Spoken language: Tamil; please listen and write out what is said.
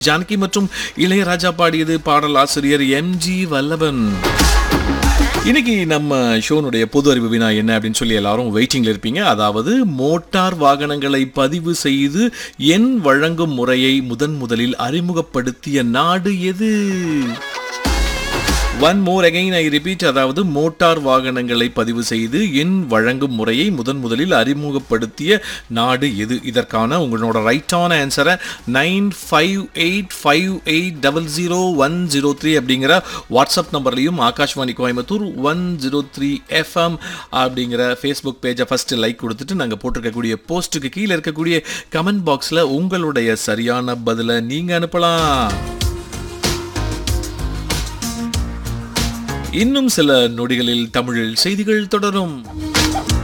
ஜானகி மற்றும் இளையராஜா பாடியது பாடல் ஆசிரியர் எம் ஜி வல்லவன் இன்னைக்கு நம்ம ஷோனுடைய பொது அறிவு வினா என்ன அப்படின்னு சொல்லி எல்லாரும் வெயிட்டிங்ல இருப்பீங்க அதாவது மோட்டார் வாகனங்களை பதிவு செய்து எண் வழங்கும் முறையை முதன் முதலில் அறிமுகப்படுத்திய நாடு எது one more again I repeat அதாவது மோட்டார் வாகனங்களை பதிவு செய்து எண் வழங்கும் முறையை முதன் முதலில் அறிமுகப்படுத்திய நாடு எது இதற்கான உங்களோட ரைட்டான ஆன்சரை nine five eight five eight double zero one zero three அப்படிங்கிற வாட்ஸ்அப் நம்பர்லையும் Akashvani Coimbatore one zero three F M அப்படிங்கிற ஃபேஸ்புக் பேஜை ஃபஸ்ட்டு லைக் கொடுத்துட்டு நாங்கள் போட்டிருக்கக்கூடிய போஸ்ட்டுக்கு கீழே இருக்கக்கூடிய கமெண்ட் பாக்ஸில் உங்களுடைய சரியான பதிலை நீங்கள் அனுப்பலாம் இன்னும் சில நொடிகளில் தமிழில் செய்திகள் தொடரும்